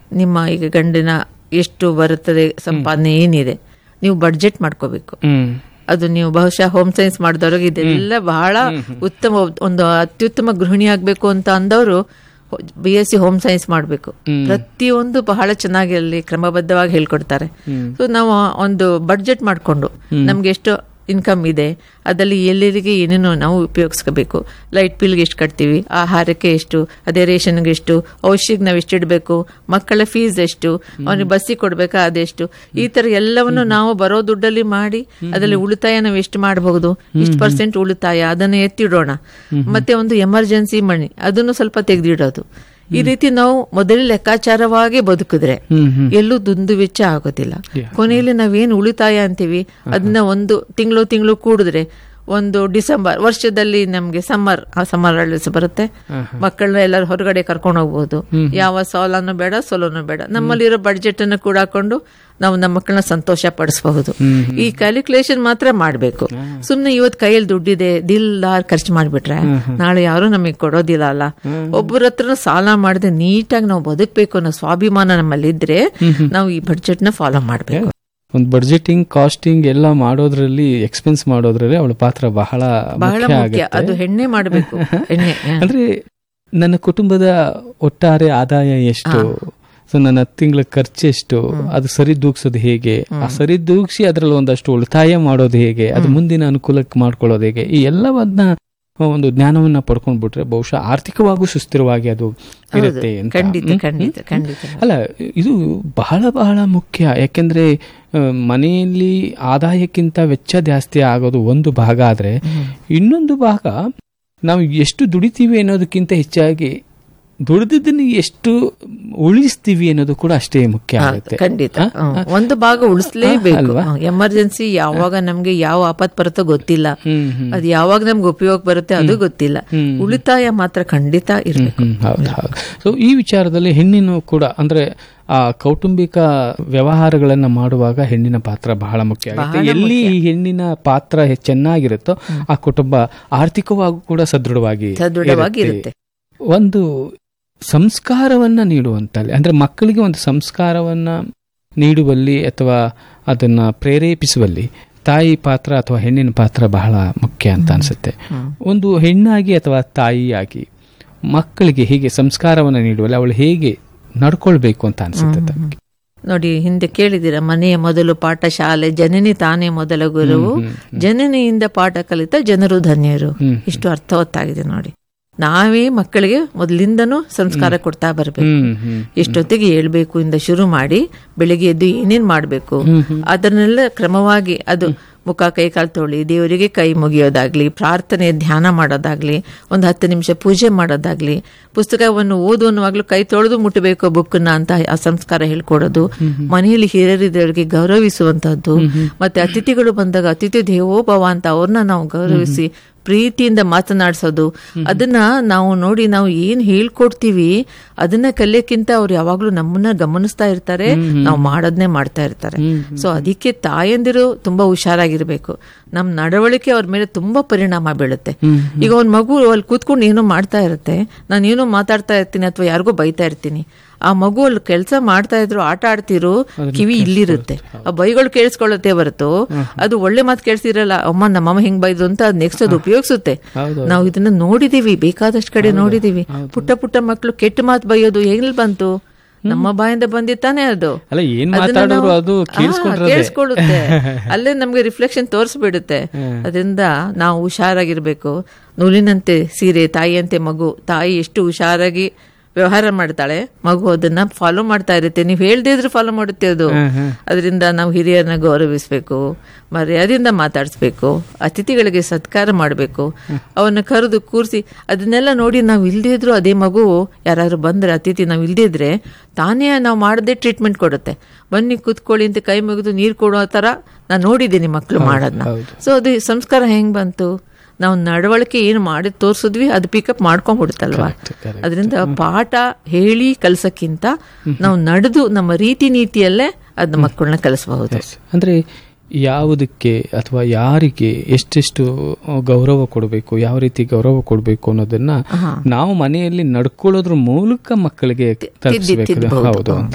ನಿಮ್ಮ ಈಗ ಗಂಡಿನ ಎಷ್ಟು ಬರುತ್ತದೆ ಸಂಪಾದನೆ ಏನಿದೆ ನೀವು ಬಡ್ಜೆಟ್ ಮಾಡ್ಕೋಬೇಕು ಹ್ಮ್ ಅದು ನೀವು ಬಹುಶಃ ಹೋಮ್ ಸೈನ್ಸ್ ಮಾಡಿದವ್ರಿಗೆ ಇದೆಲ್ಲ ಬಹಳ ಉತ್ತಮ ಒಂದು ಅತ್ಯುತ್ತಮ ಗೃಹಿಣಿ ಆಗ್ಬೇಕು ಅಂತ ಅಂದವರು B S C home science ಮಾಡಬೇಕು ಪ್ರತಿಯೊಂದು ಬಹಳ ಚೆನ್ನಾಗಿ ಅಲ್ಲಿ ಕ್ರಮಬದ್ಧವಾಗಿ ಹೇಳ್ಕೊಡ್ತಾರೆ ಸೊ ನಾವು ಒಂದು ಬಡ್ಜೆಟ್ ಮಾಡಿಕೊಂಡು ನಮ್ಗೆ ಎಷ್ಟು ಇನ್ಕಮ್ ಇದೆ ಅದರಲ್ಲಿ ಎಲ್ಲರಿಗೆ ಏನೇನೋ ನಾವು ಉಪಯೋಗಿಸ್ಕೋಬೇಕು ಲೈಟ್ ಬಿಲ್ಗೆ ಎಷ್ಟು ಕಟ್ತೀವಿ ಆಹಾರಕ್ಕೆ ಎಷ್ಟು ಅದೇ ರೇಷನ್ಗೆ ಎಷ್ಟು ಔಷಧಿಗೆ ನಾವು ಎಷ್ಟು ಇಡಬೇಕು ಮಕ್ಕಳ ಫೀಸ್ ಎಷ್ಟು ಅವನಿಗೆ ಬಸ್ಸಿಗೆ ಕೊಡ್ಬೇಕಾ ಅದೆಷ್ಟು ಈ ತರ ಎಲ್ಲವನ್ನು ನಾವು ಬರೋ ದುಡ್ಡಲ್ಲಿ ಮಾಡಿ ಅದರಲ್ಲಿ ಉಳಿತಾಯ ನಾವು ಎಷ್ಟು ಮಾಡಬಹುದು ಇಷ್ಟು ಪರ್ಸೆಂಟ್ ಉಳಿತಾಯ ಅದನ್ನು ಎತ್ತಿಡೋಣ ಮತ್ತೆ ಒಂದು ಎಮರ್ಜೆನ್ಸಿ ಮಣಿ ಅದನ್ನು ಸ್ವಲ್ಪ ತೆಗೆದಿಡೋದು ಈ ರೀತಿ ನಾವು ಮೊದಲೇ ಲೆಕ್ಕಾಚಾರವಾಗಿ ಬದುಕಿದ್ರೆ ಎಲ್ಲೂ ದುಂದು ವೆಚ್ಚ ಆಗೋದಿಲ್ಲ ಕೊನೆಯಲ್ಲಿ ನಾವೇನು ಉಳಿತಾಯ ಅಂತೀವಿ ಅದನ್ನ ಒಂದು ತಿಂಗಳು ತಿಂಗಳು ಕೂಡಿದ್ರೆ ಒಂದು ಡಿಸೆಂಬರ್ ವರ್ಷದಲ್ಲಿ ನಮ್ಗೆ ಸಮ್ಮರ್ ಆ ಸಮ್ಮರ್ ಹಾಲಿಡೇಸ್ ಬರುತ್ತೆ ಮಕ್ಕಳನ್ನ ಎಲ್ಲರೂ ಹೊರಗಡೆ ಕರ್ಕೊಂಡು ಹೋಗ್ಬೋದು ಯಾವ ಸಾಲನು ಬೇಡ ಸೋಲನು ಬೇಡ ನಮ್ಮಲ್ಲಿರೋ ಬಡ್ಜೆಟ್ ಅನ್ನು ಕೂಡ ಹಾಕೊಂಡು ನಾವು ನಮ್ಮ ಮಕ್ಕಳನ್ನ ಸಂತೋಷ ಪಡಿಸಬಹುದು ಈ ಕ್ಯಾಲ್ಕುಲೇಷನ್ ಮಾತ್ರ ಮಾಡಬೇಕು ಸುಮ್ನೆ ಇವತ್ತು ಕೈಯಲ್ಲಿ ದುಡ್ಡಿದೆ ದಿಲ್ಲಾರ್ ಖರ್ಚು ಮಾಡ್ಬಿಟ್ರೆ ನಾಳೆ ಯಾರು ನಮಗೆ ಕೊಡೋದಿಲ್ಲ ಅಲ್ಲ ಒಬ್ಬರ ಹತ್ರ ಸಾಲ ಮಾಡದೆ ನೀಟಾಗಿ ನಾವು ಬದುಕಬೇಕು ಅನ್ನೋ ಸ್ವಾಭಿಮಾನ ನಮ್ಮಲ್ಲಿ ಇದ್ರೆ ನಾವು ಈ ಬಡ್ಜೆಟ್ ನ ಫಾಲೋ ಮಾಡಬೇಕು ಒಂದು ಬಡ್ಜೆಟಿಂಗ್ ಕಾಸ್ಟಿಂಗ್ ಎಲ್ಲ ಮಾಡೋದ್ರಲ್ಲಿ ಎಕ್ಸ್ಪೆನ್ಸ್ ಮಾಡೋದ್ರಲ್ಲಿ ಅವಳ ಪಾತ್ರ ಬಹಳ ಬಹಳ ಮುಖ್ಯ ಮುಖ್ಯ ಆಗುತ್ತೆ ಅದು ಹೆಣ್ಣೆ ಮಾಡಬೇಕು ಎಣ್ಣೆ ಹ. ಅಂದ್ರೆ ನನ್ನ ಕುಟುಂಬದ ಒಟ್ಟಾರೆ ಆದಾಯ ಎಷ್ಟು ಸೊ ನನ್ನ ತಿಂಗಳ ಖರ್ಚು ಎಷ್ಟು ಅದು ಸರಿ ದೂಗ್ಸೋದು ಹೇಗೆ ಆ ಸರಿ ದೂಗ್ಸಿ ಅದ್ರಲ್ಲಿ ಒಂದಷ್ಟು ಉಳಿತಾಯ ಮಾಡೋದು ಹೇಗೆ ಅದು ಮುಂದಿನ ಅನುಕೂಲಕ್ಕೆ ಮಾಡ್ಕೊಳ್ಳೋದು ಹೇಗೆ ಈ ಎಲ್ಲವನ್ನ ಒಂದು ಜ್ಞಾನವನ್ನ ಪಡ್ಕೊಂಡ್ಬಿಟ್ರೆ ಬಹುಶಃ ಆರ್ಥಿಕವಾಗೂ ಸುಸ್ಥಿರವಾಗಿ ಅದು ಇರುತ್ತೆ ಅಂತ ಖಂಡಿತ ಹ್ಮ್? ಖಂಡಿತ ಖಂಡಿತ ಅಲ್ಲ ಇದು ಬಹಳ ಬಹಳ ಮುಖ್ಯ ಯಾಕೆಂದ್ರೆ ಆ, ಮನೆಯಲ್ಲಿ ಆದಾಯಕ್ಕಿಂತ ವೆಚ್ಚ ಜಾಸ್ತಿ ಆಗೋದು ಒಂದು ಭಾಗ ಆದ್ರೆ ಇನ್ನೊಂದು ಭಾಗ ನಾವು ಎಷ್ಟು ದುಡಿತೀವಿ ಅನ್ನೋದಕ್ಕಿಂತ ಹೆಚ್ಚಾಗಿ ದುಡಿದಿದ್ದನ್ನ ಎಷ್ಟು ಉಳಿಸ್ತೀವಿ ಅನ್ನೋದು ಕೂಡ ಅಷ್ಟೇ ಮುಖ್ಯ ಆಗುತ್ತೆ ಖಂಡಿತ ಹ್ಮ್. ಒಂದು ಭಾಗ ಉಳಿಸ್ಲೇಬೇಕು ಅಲ್ವಾ? ಎಮರ್ಜೆನ್ಸಿ ಯಾವಾಗ ನಮ್ಗೆ ಯಾವ ಆಪತ್ ಬರುತ್ತೋ ಗೊತ್ತಿಲ್ಲ ಹ್ಮ್, ಹ್ಮ್. ಅದು ಯಾವಾಗ ನಮ್ಗೆ ಉಪಯೋಗ ಬರುತ್ತೆ ಅದು ಗೊತ್ತಿಲ್ಲ ಉಳಿತಾಯ ಮಾತ್ರ ಖಂಡಿತ ಇರ್ಬೇಕು ಹ್ಮ್, ಹೌದು ಹೌದು ಸೊ ಈ ವಿಚಾರದಲ್ಲಿ ಹೆಣ್ಣಿನ ಕೂಡ ಅಂದ್ರೆ ಆ ಕೌಟುಂಬಿಕ ವ್ಯವಹಾರಗಳನ್ನ ಮಾಡುವಾಗ ಹೆಣ್ಣಿನ ಪಾತ್ರ ಬಹಳ ಮುಖ್ಯ ಆಗುತ್ತೆ ಎಲ್ಲಿ ಈ ಹೆಣ್ಣಿನ ಪಾತ್ರ ಹೆ- ಚೆನ್ನಾಗಿರುತ್ತೋ ಆ ಕುಟುಂಬ ಆರ್ಥಿಕವಾಗೂ ಕೂಡ ಸದೃಢವಾಗಿ ಸದೃಢವಾಗಿ ಇರುತ್ತೆ. ಇರುತ್ತೆ ಒಂದು ಸಂಸ್ಕಾರವನ್ನ ನೀಡುವಂತಲ್ಲಿ ಅಂದ್ರೆ ಮಕ್ಕಳಿಗೆ ಒಂದು ಸಂಸ್ಕಾರವನ್ನ ನೀಡುವಲ್ಲಿ ಅಥವಾ ಅದನ್ನ ಪ್ರೇರೇಪಿಸುವಲ್ಲಿ ತಾಯಿ ಪಾತ್ರ ಅಥವಾ ಹೆಣ್ಣಿನ ಪಾತ್ರ ಬಹಳ ಮುಖ್ಯ ಅಂತ ಅನ್ಸುತ್ತೆ ಒಂದು ಹೆಣ್ಣಾಗಿ ಅಥವಾ ತಾಯಿಯಾಗಿ ಮಕ್ಕಳಿಗೆ ಹೀಗೆ ಸಂಸ್ಕಾರವನ್ನು ನೀಡುವಲ್ಲಿ ಅವಳು ಹೇಗೆ ನಡ್ಕೊಳ್ಬೇಕು ಅಂತ ಅನ್ಸುತ್ತೆ ತಮಗೆ ನೋಡಿ ಹಿಂದೆ ಕೇಳಿದಿರ ಮನೆಯ ಮೊದಲು ಪಾಠ ಶಾಲೆ ಜನನಿ ತಾನೇ ಮೊದಲ ಗುರುವು ಜನನಿಯಿಂದ ಪಾಠ ಕಲಿತ ಜನರು ಧನ್ಯರು ಇಷ್ಟು ಅರ್ಥವತ್ತಾಗಿದೆ ನೋಡಿ ನಾವೇ ಮಕ್ಕಳಿಗೆ ಮೊದಲಿಂದನೂ ಸಂಸ್ಕಾರ ಕೊಡ್ತಾ ಬರಬೇಕು ಹ್ಮ್ ಹ್ಮ್ ಎಷ್ಟೊತ್ತಿಗೆ ಹೇಳ್ಬೇಕು ಇಂದ ಶುರು ಮಾಡಿ ಬೆಳಿಗ್ಗೆ ಎದ್ದು ಏನೇನ್ ಮಾಡಬೇಕು ಅದನ್ನೆಲ್ಲ ಕ್ರಮವಾಗಿ ಅದು ಮುಖ ಕೈ ಕಾಲು ತೊಳಿ ದೇವರಿಗೆ ಕೈ ಮುಗಿಯೋದಾಗ್ಲಿ ಪ್ರಾರ್ಥನೆ ಧ್ಯಾನ ಮಾಡೋದಾಗ್ಲಿ ಒಂದು ಹತ್ತು ನಿಮಿಷ ಪೂಜೆ ಮಾಡೋದಾಗ್ಲಿ ಪುಸ್ತಕವನ್ನು ಓದುವನ್ನುವಾಗ್ಲೂ ಕೈ ತೊಳೆದು ಮುಟ್ಟಬೇಕು ಬುಕ್ನ ಅಂತ ಆ ಸಂಸ್ಕಾರ ಹೇಳ್ಕೊಡೋದು ಮನೆಯಲ್ಲಿ ಹಿರಿಯರಿದ್ದವರಿಗೆ ಗೌರವಿಸುವಂತಹದ್ದು ಮತ್ತೆ ಅತಿಥಿಗಳು ಬಂದಾಗ ಅತಿಥಿ ದೇವೋಭವ ಅಂತ ಅವ್ರನ್ನ ನಾವು ಗೌರವಿಸಿ ಪ್ರೀತಿಯಿಂದ ಮಾತನಾಡಿಸೋದು ಅದನ್ನ ನಾವು ನೋಡಿ ನಾವು ಏನ್ ಹೇಳ್ಕೊಡ್ತೀವಿ ಅದನ್ನ ಕಲಿಯಕ್ಕಿಂತ ಅವ್ರು ಯಾವಾಗ್ಲೂ ನಮ್ಮನ್ನ ಗಮನಿಸ್ತಾ ಇರ್ತಾರೆ ನಾವು ಮಾಡೋದನ್ನೇ ಮಾಡ್ತಾ ಇರ್ತಾರೆ ಸೊ ಅದಕ್ಕೆ ತಾಯಂದಿರು ತುಂಬಾ ಹುಷಾರಾಗಿರ್ಬೇಕು ನಮ್ ನಡವಳಿಕೆ ಅವ್ರ ಮೇಲೆ ತುಂಬಾ ಪರಿಣಾಮ ಬೀಳುತ್ತೆ ಈಗ ಒಂದ್ ಮಗು ಅಲ್ಲಿ ಕೂತ್ಕೊಂಡು ಏನೋ ಮಾಡ್ತಾ ಇರುತ್ತೆ ನಾನು ಏನೋ ಮಾತಾಡ್ತಾ ಇರ್ತೀನಿ ಅಥವಾ ಯಾರಿಗೋ ಬೈತಾ ಇರ್ತೀನಿ ಆ ಮಗು ಅಲ್ಲಿ ಕೆಲಸ ಮಾಡ್ತಾ ಇದ್ರು ಆಟ ಆಡ್ತಿರು ಕಿವಿ ಇಲ್ಲಿರುತ್ತೆ ಆ ಬೈಗಳು ಕೇಳಿಸ್ಕೊಳ್ಳುತ್ತೆ ಹೊರತು ಅದು ಒಳ್ಳೆ ಮಾತು ಕೇಳಿಸಿರಲ್ಲ ಅಮ್ಮ ನಮ್ಮಮ್ಮ ಹಿಂಗ್ ಬೈದ್ರು ಅಂತ ಅದ್ ನೆಕ್ಸ್ಟ್ ಅದು ಉಪಯೋಗಿಸುತ್ತೆ ಹೌದು. ನಾವು ಇದನ್ನ ನೋಡಿದೀವಿ ಬೇಕಾದಷ್ಟು ಕಡೆ ನೋಡಿದೀವಿ ಪುಟ್ಟ ಪುಟ್ಟ ಮಕ್ಕಳು ಕೆಟ್ಟ ಮಾತು ಬೈಯೋದು ಎಲ್ಲಿ ಬಂತು ನಮ್ಮ ಬಾಯಿಂದ ಬಂದಿತ್ತಾನೆ ಅದು ಅಲ್ಲ ಏನ್ ಅದನ್ನ ಮಾತಾಡಿದ್ರು ನಾವು- ಅದು ಹಾ, ಕೇಳಿಸ್ಕೊಂಡ್ರೆ ಕೇಳಿಸ್ಕೊಳ್ಳುತ್ತೆ ಅಲ್ಲೇ ನಮ್ಗೆ ರಿಫ್ಲೆಕ್ಷನ್ ತೋರಿಸ್ಬಿಡುತ್ತೆ ಅದರಿಂದ ನಾವು ಹುಷಾರಾಗಿರ್ಬೇಕು ನೂಲಿನಂತೆ ಸೀರೆ ತಾಯಿಯಂತೆ ಮಗು ತಾಯಿ ಎಷ್ಟು ಹುಷಾರಾಗಿ ವ್ಯವಹಾರ ಮಾಡ್ತಾಳೆ ಮಗು ಅದನ್ನ ಫಾಲೋ ಮಾಡ್ತಾ ಇರುತ್ತೆ ನೀವು ಹೇಳ್ದೇ ಇದ್ರೆ ಫಾಲೋ ಮಾಡುತ್ತೆ ಅದು ಅದರಿಂದ ನಾವು ಹಿರಿಯರನ್ನ ಗೌರವಿಸ್ಬೇಕು ಮರ್ಯಾದೆಯಿಂದ ಮಾತಾಡಿಸ್ಬೇಕು ಅತಿಥಿಗಳಿಗೆ ಸತ್ಕಾರ ಮಾಡಬೇಕು ಅವನ್ನ ಕರೆದು ಕೂರಿಸಿ ಅದನ್ನೆಲ್ಲ ನೋಡಿ ನಾವು ಇಲ್ದೇ ಇದ್ರು ಅದೇ ಮಗು ಯಾರಾದ್ರೂ ಬಂದ್ರೆ ಅತಿಥಿ ನಾವು ಇಲ್ದೇ ಇದ್ರೆ ತಾನೇ ನಾವು ಮಾಡದೆ ಟ್ರೀಟ್ಮೆಂಟ್ ಕೊಡುತ್ತೆ ಬನ್ನಿ ಕೂತ್ಕೊಳ್ಳಿ ಅಂತ ಕೈ ಮುಗಿದು ನೀರು ಕೊಡೋ ತರ ನಾನು ನೋಡಿದ್ದೀನಿ ಮಕ್ಕಳು ಮಾಡೋದನ್ನ ಸೊ ಅದು ಸಂಸ್ಕಾರ ಹೆಂಗ್ ಬಂತು ನಾವು ನಡವಳಿಕೆ ಏನು ಮಾಡಿ ತೋರಿಸಿದ್ವಿ ಅದು ಪಿಕಪ್ ಮಾಡ್ಕೊಂಡ್ಬಿಡುತ್ತಲ್ವಾ ಅದರಿಂದ ಪಾಠ ಹೇಳಿ ಕಲ್ಸಕ್ಕಿಂತ ನಾವು ನಡೆದು ನಮ್ಮ ರೀತಿ ನೀತಿಯಲ್ಲೇ ಅದನ್ನ ಮಕ್ಕಳನ್ನ ಕಲಿಸಬಹುದು ಅಂದ್ರೆ ಯಾವುದಕ್ಕೆ ಅಥವಾ ಯಾರಿಗೆ ಎಷ್ಟೆಷ್ಟು ಗೌರವ ಕೊಡಬೇಕು ಯಾವ ರೀತಿ ಗೌರವ ಕೊಡಬೇಕು ಅನ್ನೋದನ್ನ ನಾವು ಮನೆಯಲ್ಲಿ ನಡ್ಕೊಳ್ಳೋದ್ರ ಮೂಲಕ ಮಕ್ಕಳಿಗೆ ತಲುಪಿಸಬೇಕು ತಿದ್ಬಹುದು. ಹೌದು ಅಂತ